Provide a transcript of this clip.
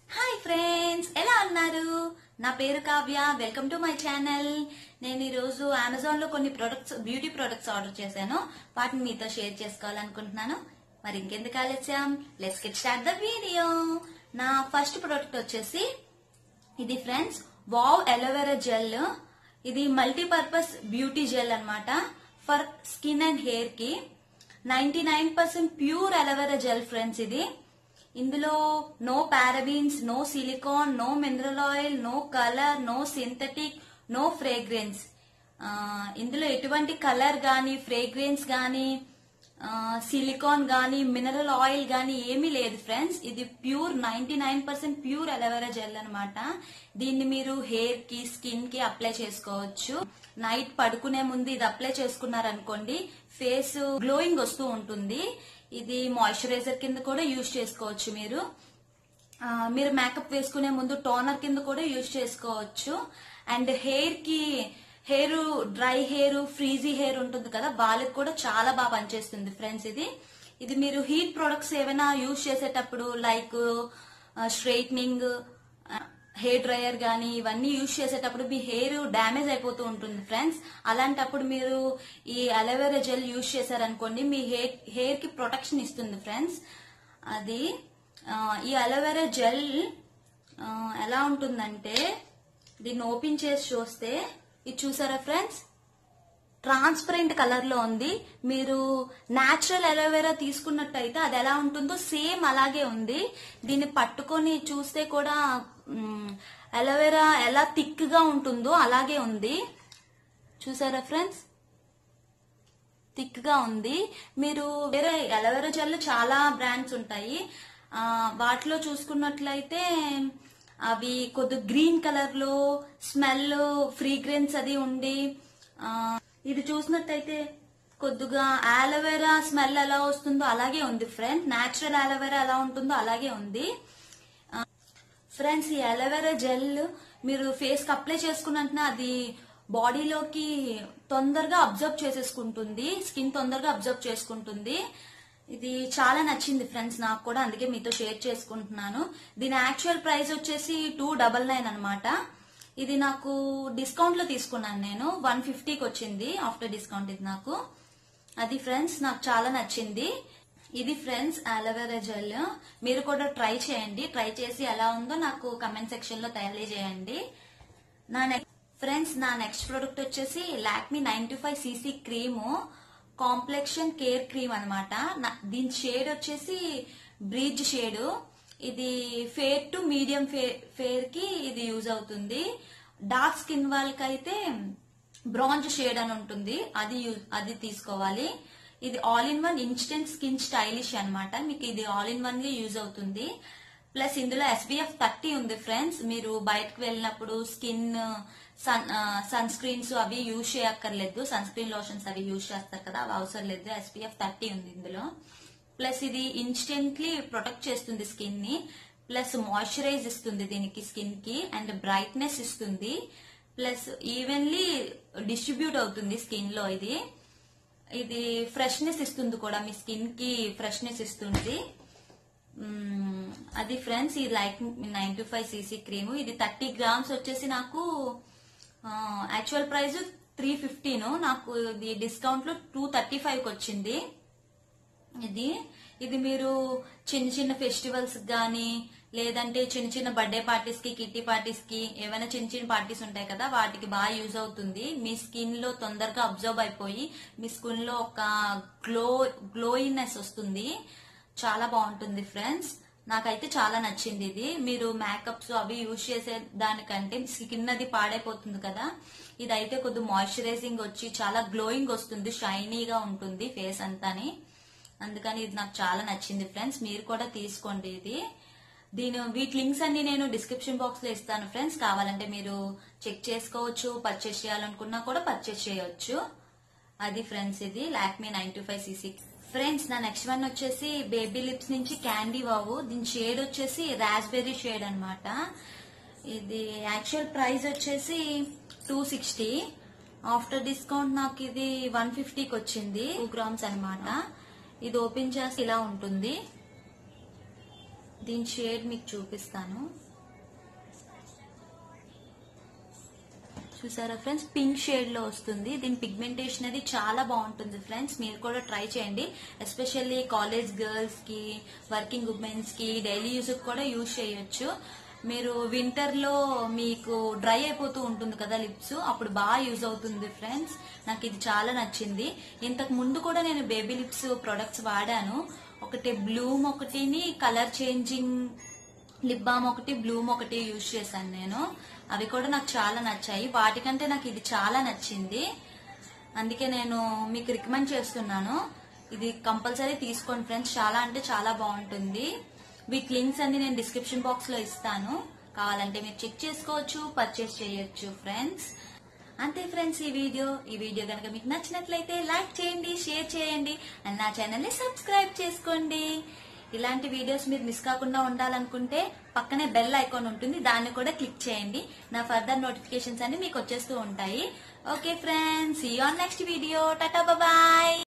hi friends ఎలా ఉన్నారు నా పేరు Kavya welcome to my channel నేను ఈరోజు అమెజాన్ లో కొన్ని ప్రొడక్ట్స్ బ్యూటీ ప్రొడక్ట్స్ ఆర్డర్ చేశాను వాటిని మీతో షేర్ చేసుకోవాలనుకుంటున్నాను మరి ఇంకెందుకు ఆలస్యం let's get start the video నా ఫస్ట్ ప్రొడక్ట్ వచ్చేసి ఇది ఫ్రెండ్స్ వావ్ ఎలోవెరా జెల్ ఇది మల్టీపర్పస్ బ్యూటీ జెల్ అన్నమాట ఫర్ స్కిన్ అండ్ హెయిర్ కి ninety nine percent pure aloe vera gel friends ఇది ఇందులో no parabens no silicone no mineral oil no colour no synthetic no fragrance ఇందులో ఎటువంటి colour గాని fragrance గాని silicon గాని మినరల్ ఆయిల్ గాని ఏమీ లేదు ఫ్రెండ్స్ ఇది pure ninety nine percent pure aloe vera gel అనమాట దీన్ని మీరు హెయిర్ కి స్కిన్ కి అప్లై చేసుకోవచ్చు నైట్ పడుకునే ముందు ఇది అప్లై చేసుకున్నారనుకోండి ఫేస్ గ్లోయింగ్ వస్తూ ఉంటుంది ఇది మాయిశ్చరైజర్ కింద కూడా యూజ్ చేసుకోవచ్చు మీరు ఆ, మీరు మేకప్ వేసుకునే ముందు టోనర్ కింద కూడా యూజ్ చేసుకోవచ్చు అండ్ హెయిర్ కి hair dry hair frizzy hair ఉంటుంది కదా వాళ్ళకి కూడా చాలా బాగా పనిచేస్తుంది ఫ్రెండ్స్ ఇది ఇది మీరు హీట్ ప్రొడక్ట్స్ ఏమైనా యూజ్ చేసేటప్పుడు లైక్ స్ట్రైట్నింగ్ హెయిర్ డ్రయర్ గానీ ఇవన్నీ యూజ్ చేసేటప్పుడు మీ హెయిర్ డ్యామేజ్ అయిపోతూ ఉంటుంది ఫ్రెండ్స్ అలాంటప్పుడు మీరు ఈ అలోవెరా జెల్ యూజ్ చేశారనుకోండి మీ హెయిర్ హెయిర్ కి ప్రొటెక్షన్ ఇస్తుంది ఫ్రెండ్స్ అది ఆ, ఈ అలోవెరా జెల్ ఆ, ఎలా ఉంటుందంటే దీన్ని ఓపెన్ చేసి చూస్తే ఇది చూసారా ఫ్రెండ్స్ ట్రాన్స్పరెంట్ కలర్ లో ఉంది మీరు నాచురల్ అలోవెరా తీసుకున్నట్టయితే అది ఎలా ఉంటుందో సేమ్ అలాగే ఉంది దీన్ని పట్టుకొని చూస్తే కూడా అలోవెరా ఎలా థిక్ గా ఉంటుందో అలాగే ఉంది చూసారా ఫ్రెండ్స్ థిక్ గా ఉంది మీరు వేరే అలోవెరా జెల్ చాలా బ్రాండ్స్ ఉంటాయి ఆ, వాటిలో చూసుకున్నట్లయితే అవి కొద్ది గ్రీన్ కలర్ లో స్మెల్ ఫ్రీగ్రెన్స్ అది ఉండి ఆ, ఇది చూసినట్టయితే కొద్దిగా ఆలోవెరా స్మెల్ ఎలా వస్తుందో అలాగే ఉంది ఫ్రెండ్ నాచురల్ ఆలోవెరా ఎలా ఉంటుందో అలాగే ఉంది ఫ్రెండ్స్ ఈ అలోవెరా జెల్ మీరు ఫేస్ కి అప్లై చేసుకున్నట్టున అది బాడీలోకి తొందరగా అబ్జర్వ్ చేసేసుకుంటుంది స్కిన్ తొందరగా అబ్జర్వ్ చేసుకుంటుంది ఇది చాలా నచ్చింది ఫ్రెండ్స్ నాకు కూడా అందుకే మీతో షేర్ చేసుకుంటున్నాను దీని యాక్చువల్ ప్రైస్ వచ్చేసి టూ డబల్ నైన్ అనమాట ఇది నాకు డిస్కౌంట్ లో తీసుకున్నాను నేను వన్ ఫిఫ్టీకి వచ్చింది ఆఫ్టర్ డిస్కౌంట్ ఇది నాకు అది ఫ్రెండ్స్ నాకు చాలా నచ్చింది ఇది ఫ్రెండ్స్ అలోవెరా జెల్ మీరు కూడా ట్రై చేయండి ట్రై చేసి ఎలా ఉందో నాకు కమెంట్ సెక్షన్ లో తెలియజేయండి నా నెక్స్ట్ ఫ్రెండ్స్ నా నెక్స్ట్ ప్రోడక్ట్ వచ్చేసి Lakme ninety five CC cream complexion care cream అనమాట దీని షేడ్ వచ్చేసి బ్రిడ్జ్ షేడ్ ఇది ఫేర్ టు మీడియం ఫేర్ కి ఇది యూజ్ అవుతుంది డార్క్ స్కిన్ వాళ్ళకి అయితే బ్రాంజ్ షేడ్ అని ఉంటుంది అది యూ- అది తీసుకోవాలి ఇది all in one instant skin stylish అన్నమాట మీకు ఇది ఆల్ ఇన్ వన్ గా యూజ్ అవుతుంది ప్లస్ ఇందులో ఎస్పీఎఫ్ థర్టీ ఉంది ఫ్రెండ్స్ మీరు బయటకు వెళ్ళినప్పుడు స్కిన్ సన్ సన్ స్క్రీన్స్ అవి యూజ్ చేయక్కర్లేదు సన్ స్క్రీన్ లోషన్స్ అవి యూజ్ చేస్తారు కదా అవి అవసరం లేదు ఎస్పీఎఫ్ థర్టీ ఉంది ఇందులో ప్లస్ ఇది ఇన్స్టెంట్లీ ప్రొటెక్ట్ చేస్తుంది స్కిన్ ని ప్లస్ మాయిశ్చరైజ్ ఇస్తుంది దీనికి స్కిన్ కి అండ్ బ్రైట్నెస్ ఇస్తుంది ప్లస్ ఈవెన్లీ డిస్ట్రిబ్యూట్ అవుతుంది స్కిన్ లో ఇది ఇది ఫ్రెష్నెస్ ఇస్తుంది కూడా మీ స్కిన్ కి ఫ్రెష్నెస్ ఇస్తుంది మ్మ్, అది ఫ్రెండ్స్ ఈ like nine to five CC cream ఇది థర్టీ గ్రామ్స్ వచ్చేసి నాకు యాక్చువల్ ప్రైస్ త్రీ ఫిఫ్టీన్ నాకు ఇది డిస్కౌంట్ లో టూ థర్టీ ఫైవ్ కి వచ్చింది ఇది ఇది మీరు చిన్న చిన్న ఫెస్టివల్స్ గానీ లేదంటే చిన్న చిన్న బర్త్డే పార్టీస్ కి కిట్టి పార్టీస్ కి ఏమైనా చిన్న చిన్న పార్టీస్ ఉంటాయి కదా వాటికి బాగా యూజ్ అవుతుంది మీ స్కిన్ లో తొందరగా అబ్జర్వ్ అయిపోయి మీ స్కిన్ లో ఒక గ్లో గ్లోయినెస్ వస్తుంది చాలా బాగుంటుంది ఫ్రెండ్స్ నాకైతే చాలా నచ్చింది ఇది మీరు మేకప్స్ అవి యూజ్ చేసే దానికంటే స్కిన్ అది పాడైపోతుంది కదా ఇదైతే కొద్ది మాయిశ్చరైజింగ్ వచ్చి చాలా గ్లోయింగ్ వస్తుంది షైనీగా ఉంటుంది ఫేస్ అంతాని అందుకని ఇది నాకు చాలా నచ్చింది ఫ్రెండ్స్ మీరు కూడా తీసుకోండి ఇది దీని వీటి లింక్స్ అన్ని నేను డిస్క్రిప్షన్ బాక్స్ లో ఇస్తాను ఫ్రెండ్స్ కావాలంటే మీరు చెక్ చేసుకోవచ్చు పర్చేస్ చేయాలనుకున్నా కూడా పర్చేస్ చేయొచ్చు అది ఫ్రెండ్స్ ఇది Lakme nine to five CC friends నా నెక్స్ట్ వన్ వచ్చేసి బేబీ లిప్స్ నుంచి క్యాండీ వావు దీని షేడ్ వచ్చేసి రాస్బెర్రీ షేడ్ అన్నమాట ఇది యాక్చువల్ ప్రైస్ వచ్చేసి టూ సిక్స్టీ ఆఫ్టర్ డిస్కౌంట్ నాకు ఇది వన్ ఫిఫ్టీకి వచ్చింది టూ గ్రామ్స్ అన్నమాట ఇది ఓపెన్ చేసి ఇలా ఉంటుంది దీని షేడ్ మీకు చూపిస్తాను చూసారా ఫ్రెండ్స్ పింక్ షేడ్ లో వస్తుంది దీని పిగ్మెంటేషన్ అది చాలా బాగుంటుంది ఫ్రెండ్స్ మీరు కూడా ట్రై చేయండి ఎస్పెషల్లీ కాలేజ్ గర్ల్స్ కి వర్కింగ్ ఉమెన్స్ కి డైలీ యూస్ కూడా యూజ్ చేయొచ్చు మీరు వింటర్ లో మీకు డ్రై అయిపోతూ ఉంటుంది కదా లిప్స్ అప్పుడు బాగా యూజ్ అవుతుంది ఫ్రెండ్స్ నాకు ఇది చాలా నచ్చింది ఇంతకు ముందు కూడా నేను బేబీ లిప్స్ ప్రొడక్ట్స్ వాడాను ఒకటి బ్లూమ్ ఒకటిని కలర్ చేంజింగ్ లిప్ బామ్ ఒకటి బ్లూమ్ ఒకటి యూజ్ చేశాను నేను అవి కూడా నాకు చాలా నచ్చాయి వాటికంటే నాకు ఇది చాలా నచ్చింది అందుకే నేను మీకు రికమెండ్ చేస్తున్నాను ఇది కంపల్సరీ తీసుకోండి ఫ్రెండ్స్ చాలా అంటే చాలా బాగుంటుంది వీటి లింక్స్ అన్ని నేను డిస్క్రిప్షన్ బాక్స్ లో ఇస్తాను కావాలంటే మీరు చెక్ చేసుకోవచ్చు పర్చేస్ చేయొచ్చు ఫ్రెండ్స్ అంతే ఫ్రెండ్స్ ఈ వీడియో ఈ వీడియో కనుక మీకు నచ్చినట్లయితే లైక్ చేయండి షేర్ చేయండి అండ్ నా ఛానల్ ని సబ్స్క్రైబ్ చేసుకోండి ఇలాంటి వీడియోస్ మీరు మిస్ కాకుండా ఉండాలనుకుంటే పక్కనే బెల్ ఐకాన్ ఉంటుంది దాన్ని కూడా క్లిక్ చేయండి నా ఫర్దర్ నోటిఫికేషన్స్ అన్ని మీకు వచ్చేస్తూ ఉంటాయి ఓకే ఫ్రెండ్స్ ఈ on next video tata bye